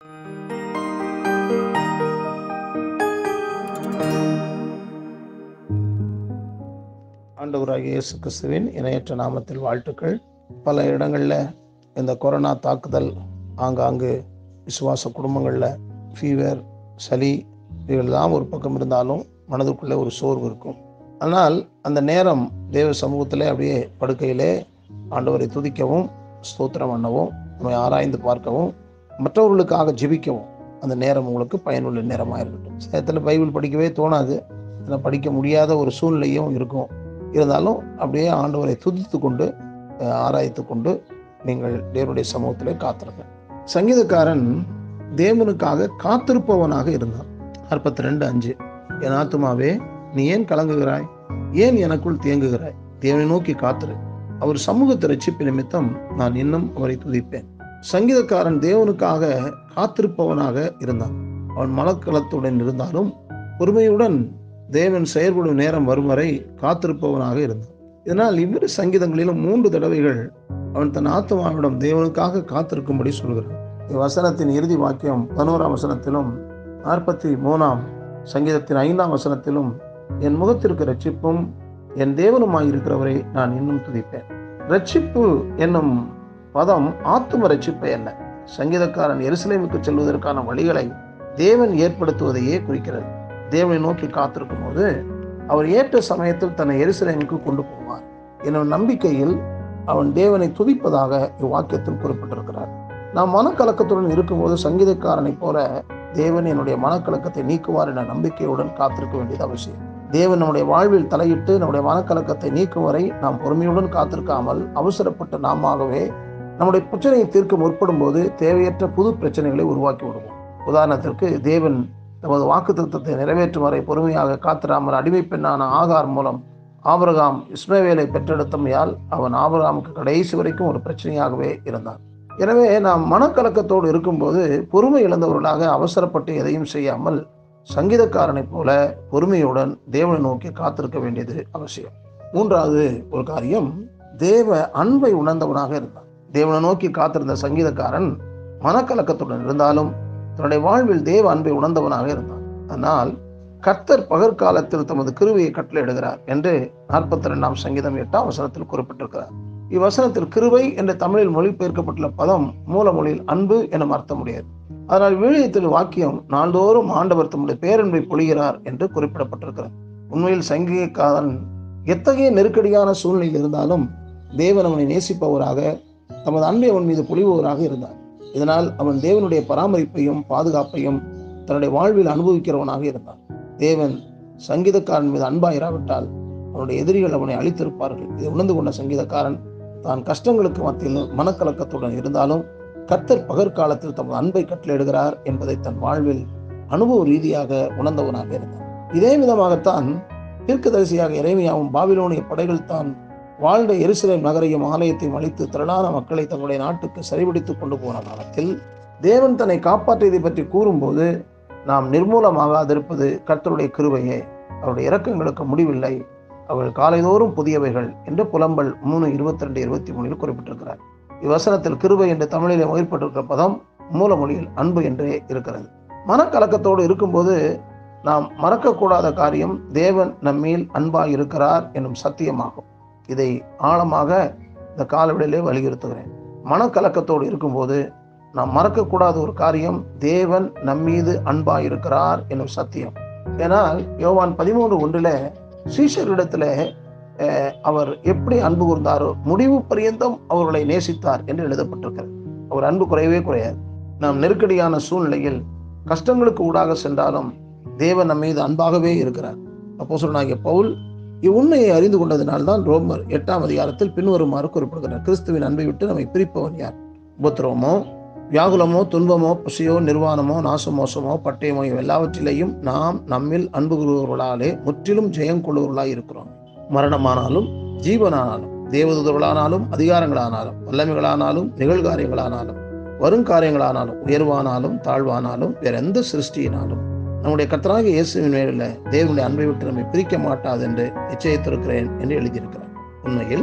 ஆண்டவராகிய இயேசு கிறிஸ்துவின் இணையற்ற நாமத்தில் வாழ்த்துக்கள் பல இடங்களில் இந்த கொரோனா தாக்குதல் ஆங்காங்கு விசுவாச குடும்பங்களில் ஃபீவர் சளி இவைகள்லாம் ஒரு பக்கம் இருந்தாலும் மனதுக்குள்ளே ஒரு சோர்வு இருக்கும் ஆனால் அந்த நேரம் தேவ சமூகத்திலே அப்படியே படுக்கையிலே ஆண்டவரை துதிக்கவும் ஸ்தோத்திரம் பண்ணவும் நம்மை ஆராய்ந்து பார்க்கவும் மற்றவர்களுக்காக ஜெபிக்கவும் அந்த நேரம் உங்களுக்கு பயனுள்ள நேரமாக இருக்கட்டும் சேத்தில் பைபிள் படிக்கவே தோணாது இதில் படிக்க முடியாத ஒரு சூழ்நிலையும் இருக்கும் இருந்தாலும் அப்படியே ஆண்டவரை துதித்து கொண்டு அஹ், ஆராய்த்து கொண்டு நீங்கள் தேவனுடைய சமூகத்திலே காத்திருங்க சங்கீதக்காரன் தேவனுக்காக காத்திருப்பவனாக இருந்தான் நாற்பத்தி ரெண்டு அஞ்சு என் ஆத்துமாவே நீ ஏன் கலங்குகிறாய் ஏன் எனக்குள் தேங்குகிறாய் தேவனை நோக்கி காத்திரு அவர் சமூகத்தை ரட்சிப்பு நிமித்தம் நான் இன்னும் அவரை துதிப்பேன் சங்கீதக்காரன் தேவனுக்காக காத்திருப்பவனாக இருந்தான் அவன் மனக்களத்துடன் இருந்தாலும் பொறுமையுடன் தேவன் செயல்படும் நேரம் வரும் வரை காத்திருப்பவனாக இருந்தான் இதனால் இவ்விரு சங்கீதங்களிலும் மூன்று தடவைகள் அவன் தன் ஆத்மாவிடம் தேவனுக்காக காத்திருக்கும்படி சொல்கிறான் வசனத்தின் இறுதி வாக்கியம் பதினோராம் வசனத்திலும் நாற்பத்தி மூணாம் சங்கீதத்தின் ஐந்தாம் வசனத்திலும் என் முகத்திற்கு ரட்சிப்பும் என் தேவனுமாய் இருக்கிறவரை நான் இன்னும் துதிப்பேன் ரட்சிப்பு என்னும் பதம் ஆத்தும ரட்சிப்பை அல்ல சங்கீதக்காரன் எருசலேமுக்கு செல்வதற்கான வழிகளை தேவன் ஏற்படுத்துவதையே குறிக்கிறது தேவனை நோக்கி காத்திருக்கும் போது அவர் ஏற்ற சமயத்தில் தன்னை எருசலேமுக்கு கொண்டு போவார் என்னும் நம்பிக்கையில் அவன் தேவனை துதிப்பதாக இவ்வாக்கியத்தில் குறிப்பிட்டிருக்கிறார் நாம் மனக்கலக்கத்துடன் இருக்கும்போது சங்கீதக்காரனைப் போல தேவன் என்னுடைய மனக்கலக்கத்தை நீக்குவார் என்ற நம்பிக்கையுடன் காத்திருக்க வேண்டியது அவசியம் தேவன் நம்முடைய வாழ்வில் தலையிட்டு நம்முடைய மனக்கலக்கத்தை நீக்கும் வரை நாம் பொறுமையுடன் காத்திருக்காமல் அவசரப்பட்டு நாமாகவே நம்முடைய பிரச்சனையை தீர்க்க முற்படும் போது தேவையற்ற புது பிரச்சனைகளை உருவாக்கி விடுவோம் உதாரணத்திற்கு தேவன் தமது வாக்குத்தத்தத்தை நிறைவேற்றும் வரை பொறுமையாக காத்திராமல் அடிமை பெண்ணான ஆகார் மூலம் ஆபிரகாம் இஸ்மவேலை பெற்றெடுத்தமையால் அவன் ஆபிரகாமுக்கு கடைசி வரைக்கும் ஒரு பிரச்சனையாகவே இருந்தான் எனவே நாம் மனக்கலக்கத்தோடு இருக்கும்போது பொறுமை இழந்தவர்களாக அவசரப்பட்டு எதையும் செய்யாமல் சங்கீதக்காரனைப் போல பொறுமையுடன் தேவனை நோக்கி காத்திருக்க வேண்டியது அவசியம் மூன்றாவது ஒரு காரியம் தேவ அன்பை உணர்ந்தவனாக இருந்தான் தேவனை நோக்கி காத்திருந்த சங்கீதக்காரன் மனக்கலக்கத்துடன் இருந்தாலும் தன்னுடைய வாழ்வில் தேவ அன்பை உணர்ந்தவனாக இருந்தான் ஆனால் கர்த்தர் பகற்காலத்தில் தமது கிருவையை கட்டளையிடுகிறார் என்று நாற்பத்தி ரெண்டாம் சங்கீதம் எட்டாம் வசனத்தில் குறிப்பிட்டிருக்கிறார் இவ்வசனத்தில் கிருவை என்ற தமிழில் மொழிபெயர்க்கப்பட்டுள்ள பதம் மூல மொழியில் அன்பு என அர்த்தம் முடியாது அதனால் வீழியத்தில் வாக்கியம் நாள்தோறும் ஆண்டவர் தம்முடைய பேரன்பை பொழிகிறார் என்று குறிப்பிடப்பட்டிருக்கிறார் உண்மையில் சங்கீதக்காரன் எத்தகைய நெருக்கடியான சூழ்நிலையில் இருந்தாலும் தேவன் அவனை நேசிப்பவராக தமது அன்பை அவன் மீது பொழிபவராக இருந்தார் இதனால் அவன் தேவனுடைய பராமரிப்பையும் பாதுகாப்பையும் தன்னுடைய வாழ்வில் அனுபவிக்கிறவனாக இருந்தான் தேவன் சங்கீதக்காரன் மீது அன்பாயிராவிட்டால் அவனுடைய எதிரிகள் அவனை அழித்திருப்பார்கள் இதை உணர்ந்து கொண்ட சங்கீதக்காரன் தான் கஷ்டங்களுக்கு மத்தியில் மனக்கலக்கத்துடன் இருந்தாலும் கர்த்தர் பகற்காலத்தில் தமது அன்பை கட்டளையிடுகிறார் என்பதை தன் வாழ்வில் அனுபவ ரீதியாக உணர்ந்தவனாக இருந்தான் இதே விதமாகத்தான் தீர்க்கதரிசியாக இறைமையாவும் பாபிலோனிய படைகள் தான் வாழ்ந்த எருசலேம் நகரையும் ஆலயத்தையும் அழித்து திரளான மக்களை தங்களுடைய நாட்டுக்கு சரிபிடித்துக் கொண்டு போன காலத்தில் தேவன் தன்னை காப்பாற்றியதை பற்றி கூறும்போது நாம் நிர்மூலமாகாதிருப்பது கர்த்தருடைய கிருபையே அவருடைய இரக்கங்களுக்கு முடிவில்லை அவர்கள் காலைதோறும் புதியவைகள் என்று புலம்பல் மூணு இருபத்தி ரெண்டு இருபத்தி மூணில் குறிப்பிட்டிருக்கிறார் இவ்வசனத்தில் கிருபை என்று தமிழிலே முயற்பட்டிருக்கிற பதம் மூல மொழியில் அன்பு என்றே இருக்கிறது மனக்கலக்கத்தோடு இருக்கும்போது நாம் மறக்கக்கூடாத காரியம் தேவன் நம்மேல் அன்பாய் இருக்கிறார் என்னும் சத்தியமாகும் இதை ஆழமாக இந்த காலவெளியிலே வலியுறுத்துகிறேன் மனக்கலக்கத்தோடு இருக்கும்போது நாம் மறக்கக்கூடாத ஒரு காரியம் தேவன் நம்மீது அன்பாய் இருக்கிறார் என்னும் சத்தியம் ஏனால் யோவான் பதிமூன்று ஒன்றில் சீஷரிடத்துல அஹ், அவர் எப்படி அன்பு கூர்ந்தாரோ முடிவு பரியந்தம் அவர்களை நேசித்தார் என்று எழுதப்பட்டிருக்கிறது அவர் அன்பு குறையவே குறையாது நாம் நெருக்கடியான சூழ்நிலையில் கஷ்டங்களுக்கு ஊடாக சென்றாலும் தேவன் நம் மீது அன்பாகவே இருக்கிறார் அப்போ சொன்னாகிய பவுல் இவ்வுண்மையை அறிந்து கொண்டதினால்தான் ரோமர் எட்டாம் அதிகாரத்தில் பின்வருமாறு குறிப்பிடுகிறார் கிறிஸ்துவின் அன்பை விட்டு நம்மை பிரிப்பவன் யார் உபத்திரவமோ வியாகுலமோ துன்பமோ பசியோ நிர்வாணமோ நாசமோசமோ பட்டயமோ இவை எல்லாவற்றிலேயும் நாம் நம்மில் அன்பு கூறுவர்களாலே முற்றிலும் ஜெயம் கொள்ளுவர்களாய் இருக்கிறோம் மரணமானாலும் ஜீவனானாலும் தேவதூதர்களானாலும் அதிகாரங்களானாலும் வல்லமைகளானாலும் நிகழ்காரியங்களானாலும் வருங்காரியங்களானாலும் உயர்வானாலும் தாழ்வானாலும் வேற எந்த சிருஷ்டியினாலும் நம்முடைய கர்த்தராகிய இயேசுவின் மேலுள்ள தேவனுடைய அன்பை விட்டு நம்மை பிரிக்க மாட்டாது என்று நிச்சயித்திருக்கிறேன் என்று எழுதியிருக்கிறார் உண்மையில்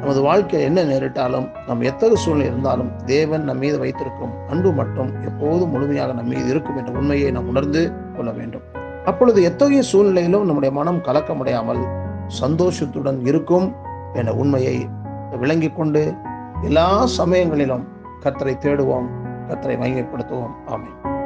நமது வாழ்க்கையில் என்ன நேரிட்டாலும் நம் எத்தகைய சூழ்நிலை இருந்தாலும் தேவன் நம் மீது வைத்திருக்கும் அன்பு மட்டும் எப்போதும் முழுமையாக நம் மீது இருக்கும் என்ற உண்மையை நாம் உணர்ந்து கொள்ள வேண்டும் அப்பொழுது எத்தகைய சூழ்நிலையிலும் நம்முடைய மனம் கலக்கமடையாமல் சந்தோஷத்துடன் இருக்கும் என்ற உண்மையை விளங்கிக் கொண்டு எல்லா சமயங்களிலும் கத்தரை தேடுவோம் கத்தரை மையப்படுத்துவோம் ஆமென்